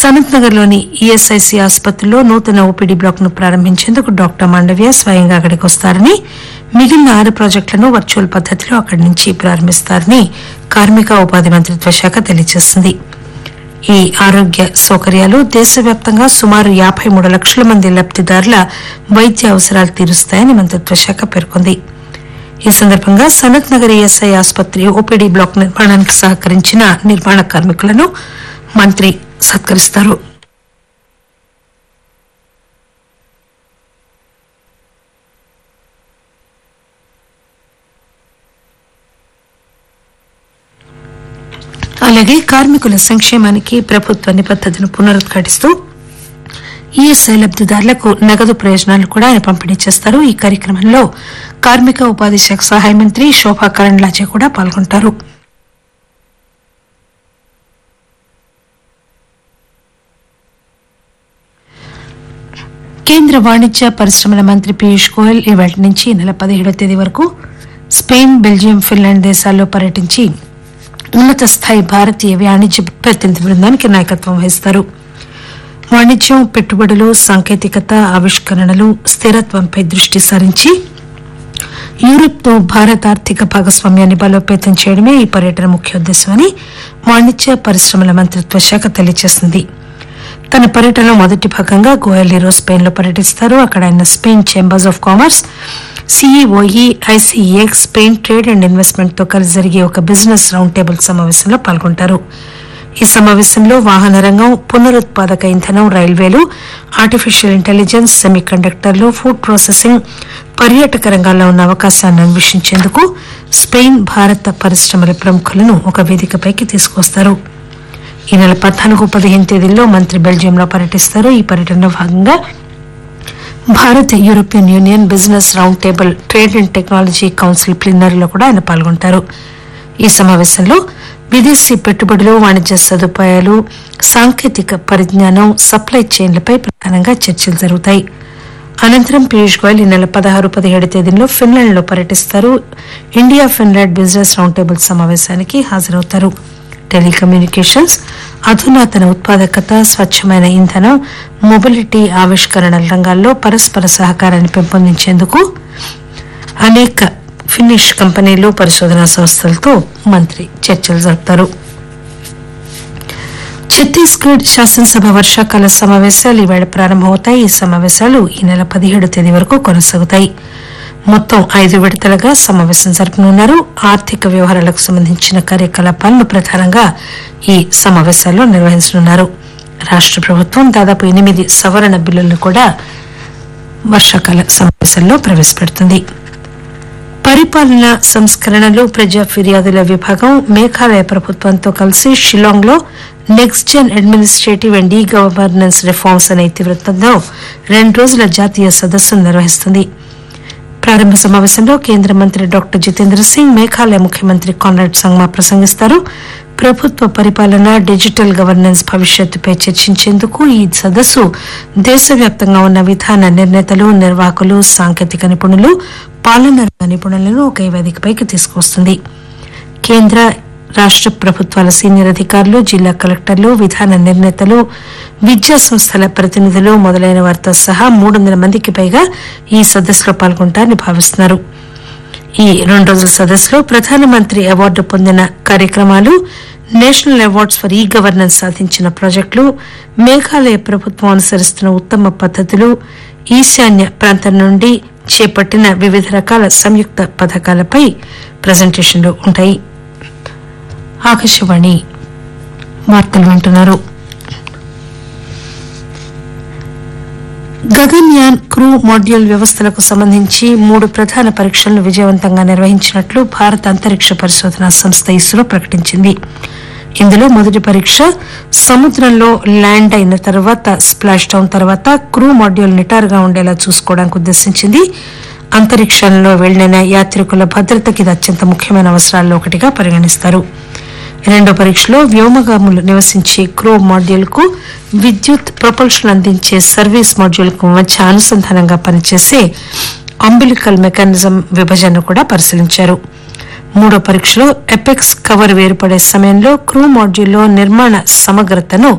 సనత్ నగర్ లోని ఈఎస్ఐసి ఆసుపత్రిలో నూతన ఓపీడీ బ్లాక్ ను ప్రారంభించేందుకు డాక్టర్ మాండవ్య స్వయంగా అక్కడికి వస్తారని మిగిలిన ఆరు ప్రాజెక్టులను వర్చువల్ పద్దతిలో అక్కడి నుంచి ప్రారంభిస్తారని కార్మిక ఉపాధి మంత్రిత్వ శాఖ తెలియజేసింది ఈ ఆరోగ్య సౌకర్యాలు దేశవ్యాప్తంగా సుమారు యాబై మూడు లక్షల మంది లబ్దిదారుల వైద్య అవసరాలు తీరుస్తాయని మంత్రిత్వ శాఖ పేర్కొంది ఈ సందర్భంగా సనత్ నగర్ ఈఎస్ఐ ఆసుపత్రి ఓపీడీ బ్లాక్ నిర్మాణానికి సహకరించిన నిర్మాణ కార్మికులను మంత్రి సత్కరిస్తారు అలాగే కార్మికుల సంక్షేమానికి ప్రభుత్వ నిబద్దతను పునరుద్ఘాటిస్తూ ఈఎస్ఐ లబ్దిదారులకు నగదు ప్రయోజనాలు కూడా ఆయన పంపిణీ చేస్తారు ఈ కార్యక్రమంలో కార్మిక ఉపాధి శాఖ సహాయ మంత్రి శోభా కరండ్లాజే కూడా పాల్గొంటారు కేంద్ర వాణిజ్య పరిశ్రమల మంత్రి పీయూష్ గోయల్ ఇవాటి నుంచి ఈ నెల పదిహేడవ తేదీ వరకు స్పెయిన్ బెల్జియం ఫిన్లాండ్ దేశాల్లో పర్యటించి ఉన్నత స్థాయి భారతీయ వాణిజ్య ప్రతినిధి బృందానికి నాయకత్వం వహిస్తారు వాణిజ్యం పెట్టుబడులు సాంకేతికత ఆవిష్కరణలు స్థిరత్వంపై దృష్టి సారించి యూరప్తో భారత్ ఆర్థిక భాగస్వామ్యాన్ని బలోపేతం చేయడమే ఈ పర్యటన ముఖ్య ఉద్దేశమని వాణిజ్య పరిశ్రమల మంత్రిత్వ శాఖ తెలియజేసింది తన పర్యటనలో మొదటి భాగంగా గోయల్ ఈరోజు స్పెయిన్ లో పర్యటిస్తారు అక్కడ ఆయన Spain chambers of commerce CEOE ICEX Spain trade and investment తో కలిసి జరిగే ఒక బిజినెస్ రౌండ్ టేబుల్ సమావేశంలో పాల్గొంటారు ఈ సమావేశంలో వాహన రంగం పునరుత్పాదక ఇంధనం రైల్వేలు ఆర్టిఫిషియల్ ఇంటెలిజెన్స్ సెమీ కండక్టర్లు ఫుడ్ ప్రాసెసింగ్ పర్యాటక రంగాల్లో ఉన్న అవకాశాలను అన్వేషించేందుకు స్పెయిన్ భారత పరిశ్రమల ప్రముఖులను ఒక వేదికపైకి తీసుకొస్తారు ఈ నెల పద్నాలుగు పదిహేను తేదీల్లో మంత్రి బెల్జియంలో పర్యటిస్తారు ఈ పర్యటనలో భాగంగా Bharat European Union business round table trade and technology council ప్లీనరీలో కూడా ఆయన పాల్గొంటారు ఈ సమావేశంలో విదేశీ పెట్టుబడులు వాణిజ్య సదుపాయాలు సాంకేతిక పరిజ్ఞానం సప్లై చైన్లపై ప్రధానంగా చర్చలు జరుగుతాయి అనంతరం పీయూష్ గోయల్ ఈ నెల పదహారు పదిహేడు తేదీల్లో ఫిన్లాండ్ లో పర్యటిస్తారు India Finland business round table సమావేశానికి హాజరవుతారు టెలికమ్యూనికేషన్స్ అధునాతన ఉత్పాదకత స్వచ్ఛమైన ఇంధనం మొబిలిటీ ఆవిష్కరణల రంగాల్లో పరస్పర సహకారాన్ని పెంపొందించేందుకు అనేక ఫిన్నిష్ కంపెనీలు పరిశోధనా సంస్థలతో మంత్రి చర్చలు జరుపుతారు ఛత్తీస్గఢ్ శాసనసభ వర్షాకాల సమావేశాలు ఈవేళ ప్రారంభమవుతాయి ఈ సమావేశాలు ఈ నెల పదిహేడు తేదీ వరకు కొనసాగుతాయి మొత్తం ఐదు విడతలుగా సమావేశం జరపనున్నారు ఆర్థిక వ్యవహారాలకు సంబంధించిన కార్యకలాపాలను ప్రధానంగా ఈ సమావేశాల్లో నిర్వహించనున్నారు రాష్ట ప్రభుత్వం దాదాపు ఎనిమిది సవరణ బిల్లులను కూడా వర్షాకాల సమావేశంలో ప్రవేశపెడుతుంది పరిపాలన సంస్కరణలు ప్రజా ఫిర్యాదుల విభాగం మేఘాలయ ప్రభుత్వంతో కలిసి షిలాంగ్ లో next gen administrative and e governance reforms అనే ఇతివృత్తంలో రెండు రోజుల జాతీయ సదస్సును నిర్వహిస్తుంది ప్రారంభ సమావేశంలో కేంద్ర మంత్రి డాక్టర్ జితేంద్ర సింగ్ మేఘాలయ ముఖ్యమంత్రి కాన్రాడ్ సంగ్మా ప్రసంగిస్తారు ప్రభుత్వ పరిపాలన డిజిటల్ గవర్నెన్స్ భవిష్యత్తుపై చర్చించేందుకు ఈ సదస్సు దేశవ్యాప్తంగా ఉన్న విధాన నిర్ణేతలు నిర్వాహకులు సాంకేతిక నిపుణులు పాలనా రంగ నిపుణులను ఒకే వేదికపైకి తీసుకొస్తుంది కేంద్ర రాష్ట ప్రభుత్వాల సీనియర్ అధికారులు జిల్లా కలెక్టర్లు విధాన నిర్ణేతలు విద్యా సంస్థల ప్రతినిధులు మొదలైన వారితో సహా మూడు వందల మందికి పైగా ఈ సదస్సులో పాల్గొంటారని భావిస్తున్నారు ఈ రెండు రోజుల సదస్సులో ప్రధానమంత్రి అవార్డు పొందిన కార్యక్రమాలు national awards for e governance సాధించిన ప్రాజెక్టులు మేఘాలయ ప్రభుత్వం అనుసరిస్తున్న ఉత్తమ పద్దతులు ఈశాన్య ప్రాంతం నుండి చేపట్టిన వివిధ రకాల సంయుక్త పథకాలపై ప్రజెంటేషన్లు ఉంటాయి ఆకాశవాణి వార్తలు వింటున్నారు గగన్యాన్ క్రూ మాడ్యూల్ వ్యవస్థలకు సంబంధించి మూడు ప్రధాన పరీక్షలను విజయవంతంగా నిర్వహించినట్లు భారత అంతరిక్ష పరిశోధనా సంస్థ ఇస్రో ప్రకటించింది ఇందులో మొదటి పరీక్ష సముద్రంలో ల్యాండ్ అయిన తర్వాత స్ప్లాష్ డౌన్ తర్వాత క్రూ మాడ్యూల్ నిటారుగా ఉండేలా చూసుకోవడానికి ఉద్దేశించింది అంతరిక్షంలో వెళ్లిన యాత్రికుల భద్రతకి ఇది అత్యంత ముఖ్యమైన అవసరాల్లో ఒకటిగా పరిగణిస్తారు రెండో పరీక్షలో వ్యోమగాములు నివసించే క్రూ మాడ్యూల్ కు విద్యుత్ ప్రొపల్షన్ అందించే సర్వీస్ మాడ్యూల్ కు మధ్య అనుసంధానంగా పనిచేసే అంబిలికల్ మెకానిజం విభజన కూడా పరిశీలించారు మూడో పరీక్షలో ఎపెక్స్ కవర్ వేరుపడే సమయంలో క్రూ మాడ్యూల్లో నిర్మాణ సమగ్రతను